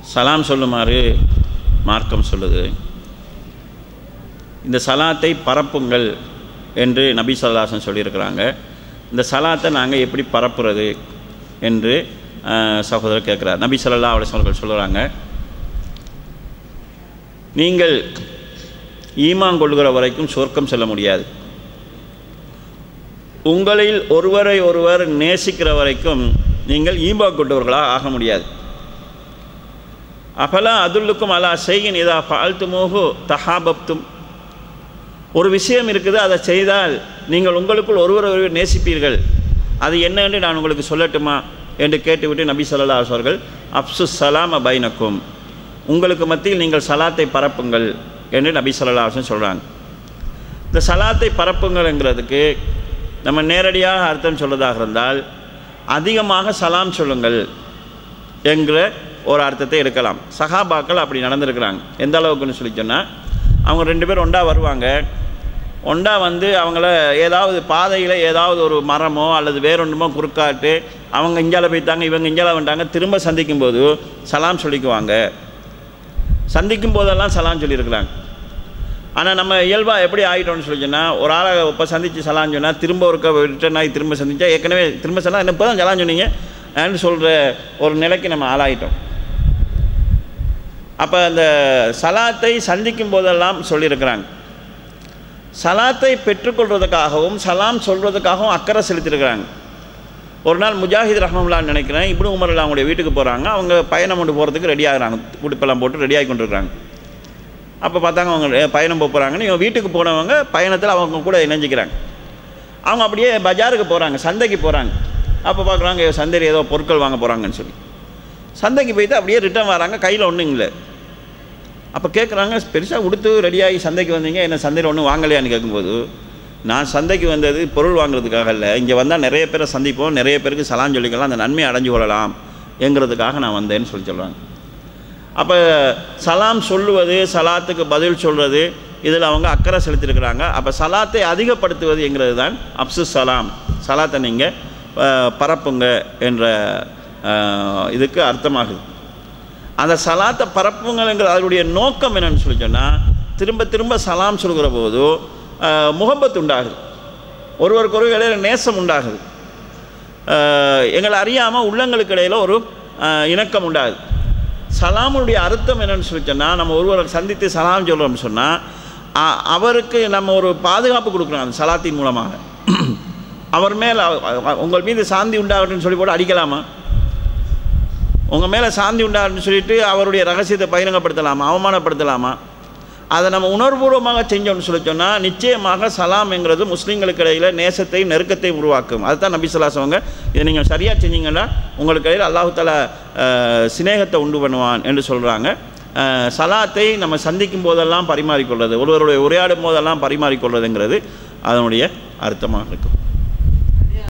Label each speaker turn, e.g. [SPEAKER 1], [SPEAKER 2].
[SPEAKER 1] சலாம் சொல்லுமாறு மார்க்கம் சொல்லுது இந்த சலாத்தை பரப்புங்கள் என்று நபி சொல்லாசன் சொல்லியிருக்கிறாங்க இந்த சலாத்தை நாங்கள் எப்படி பரப்புறது என்று அஹ், சகோதரர் கேட்குறார் நபி ஸல்லல்லாஹு அலைஹி வஸல்லம் சொல்கிறாங்க நீங்கள் ஈமான் கொள்கிற வரைக்கும் சொர்க்கம் செல்ல முடியாது உங்களில் ஒருவரை ஒருவர் நேசிக்கிற வரைக்கும் நீங்கள் ஈமா கொண்டவர்களாக ஆக முடியாது அபலா அதுல்லுக்கும் அலா செய்யின் இதா ஃபால்த்துமோகு தஹாபப்தும் ஒரு விஷயம் இருக்குது அதை செய்தால் நீங்கள் உங்களுக்குள் ஒருவர் ஒருவர் நேசிப்பீர்கள் அது என்ன என்று நான் உங்களுக்கு சொல்லட்டுமா என்று கேட்டுவிட்டு நபி ஸல்லல்லாஹு அலைஹி அவர்கள் அப்சு சலாம் பைனக்கும் உங்களுக்கு மத்தியில் நீங்கள் சலாத்தை பரப்புங்கள் என்று நபி ஸல்லல்லாஹு அலைஹி வஸல்லம் சொல்கிறாங்க இந்த சலாத்தை பரப்புங்கள்ங்கிறதுக்கு நம்ம நேரடியாக அர்த்தம் சொல்வதாக இருந்தால் அதிகமாக சலாம் சொல்லுங்கள் என்கிற ஒரு அர்த்தத்தை எடுக்கலாம் சஹாபாக்கள் அப்படி நடந்திருக்கிறாங்க எந்த அளவுக்குன்னு சொல்லி சொன்னால் அவங்க ரெண்டு பேரும் ஒண்டா வருவாங்க ஒண்டா வந்து அவங்கள ஏதாவது பாதையில் ஏதாவது ஒரு மரமோ அல்லது வேறொன்றுமோ குறுக்காட்டு அவங்க இஞ்சால போய்த்தாங்க இவங்க இஞ்சால வந்துட்டாங்க திரும்ப சந்திக்கும் போது சலாம் சொல்லிக்குவாங்க சந்திக்கும் போதெல்லாம் சலாம் சொல்லியிருக்கிறாங்க ஆனால் நம்ம இயல்பாக எப்படி ஆகிட்டோம்னு சொல்லி சொன்னால் ஒரு ஆளை இப்போ சந்தித்து சலான்னு சொன்னால் திரும்ப ஒரு ரிட்டர்ன் ஆகி திரும்ப சந்திச்சா ஏற்கனவே திரும்ப சலாம் என்ன இப்போ தான் சலான்னு சொன்னீங்க ன்னு சொல்கிற ஒரு நிலைக்கு நம்ம ஆளாயிட்டோம் அப்போ அந்த சலாத்தை சந்திக்கும் போதெல்லாம் சொல்லியிருக்கிறாங்க சலாத்தை பெற்றுக்கொள்வதற்காகவும் சலாம் சொல்வதற்காகவும் அக்கறை செலுத்தியிருக்கிறாங்க ஒரு நாள் முஜாஹித் ரஹ்மல்லான்னு நினைக்கிறேன் இப்படி உமரில் அவங்களுடைய வீட்டுக்கு போகிறாங்க அவங்க பயணம் கொண்டு போகிறதுக்கு ரெடி ஆகுறாங்க உடுப்பெல்லாம் போட்டு ரெடி ஆகி கொண்டிருக்கிறாங்க அப்போ பார்த்தாங்க அவங்க அஹ், பயணம் போக போகிறாங்கன்னு இவங்க வீட்டுக்கு போனவங்க பயணத்தில் அவங்க கூட இணைஞ்சிக்கிறாங்க அவங்க அப்படியே பஜாருக்கு போகிறாங்க சந்தைக்கு போகிறாங்க அப்போ பார்க்குறாங்க சந்தையில் ஏதோ பொருட்கள் வாங்க போகிறாங்கன்னு சொல்லி சந்தைக்கு போயிட்டு அப்படியே ரிட்டர்ன் வராங்க கையில் ஒன்றும் இல்லை அப்போ கேட்குறாங்க பெருசாக உடுத்து ரெடியாகி சந்தைக்கு வந்தீங்க என்ன சந்தையில் ஒன்றும் வாங்கலையான்னு கேட்கும்போது நான் சந்தைக்கு வந்தது பொருள் வாங்குறதுக்காக இல்லை இங்கே வந்தால் நிறைய பேரை சந்திப்போம் நிறைய பேருக்கு சலான் சொல்லிக்கலாம் அந்த நன்மையை அடைஞ்சு கொள்ளலாம் என்கிறதுக்காக நான் வந்தேன்னு சொல்லி சொல்கிறாங்க அப்போ சலாம் சொல்லுவது சலாத்துக்கு பதில் சொல்கிறது இதில் அவங்க அக்கறை செலுத்தியிருக்கிறாங்க அப்போ சலாத்தை அதிகப்படுத்துவது என்கிறது தான் அப்சு சலாம் சலாத்தை நீங்கள் பரப்புங்க என்ற அஹ், இதுக்கு அர்த்தமாகுது அந்த சலாத்தை பரப்புங்கள்ங்கிற அதனுடைய நோக்கம் என்னன்னு சொல்லி சொன்னால் திரும்ப திரும்ப சலாம் சொல்கிற போது அஹ், முகப்பத் உண்டாகுது ஒருவருக்கு ஒரு இடையில நேசம் உண்டாகுது அஹ், எங்களை அறியாமல் உள்ளங்களுக்கு இடையில ஒரு அஹ், இணக்கம் உண்டாகுது சலாமுடைய அர்த்தம் என்னன்னு சொல்லி சொன்னால் நம்ம ஒருவரை சந்தித்து சலாம் சொல்கிறோம்னு சொன்னால் அவருக்கு நம்ம ஒரு பாதுகாப்பு கொடுக்குறோம் அந்த சலாத்தின் மூலமாக அவர் மேல் உங்கள் மீது சாந்தி உண்டாகட்டும்னு சொல்லி போட்டு அடிக்கலாமா உங்கள் மேலே சாந்தி உண்டாகட்டும்னு சொல்லிட்டு அவருடைய ரகசியத்தை பகிரங்கப்படுத்தலாமா அவமானப்படுத்தலாமா அதை நம்ம உணர்வுபூர்வமாக செஞ்சோம்னு சொல்லி சொன்னால் நிச்சயமாக சலாம்ங்கிறது முஸ்லீம்களுக்கு இடையில் நேசத்தையும் நெருக்கத்தையும் உருவாக்கும் அதுதான் நபி ஸல்லல்லாஹு அலைஹி வஸல்லம் இதை நீங்கள் சரியாக செஞ்சீங்கன்னா உங்களுக்கு இடையில் அல்லாஹு தஆலா அஹ், சிநேகத்தை உண்டு பண்ணுவான் என்று சொல்கிறாங்க அஹ், சலாத்தை நம்ம சந்திக்கும் போதெல்லாம் பரிமாறிக்கொள்வது ஒருவருடைய உரையாடும் போதெல்லாம் பரிமாறிக்கொள்வதுங்கிறது அதனுடைய அர்த்தமாக இருக்கும்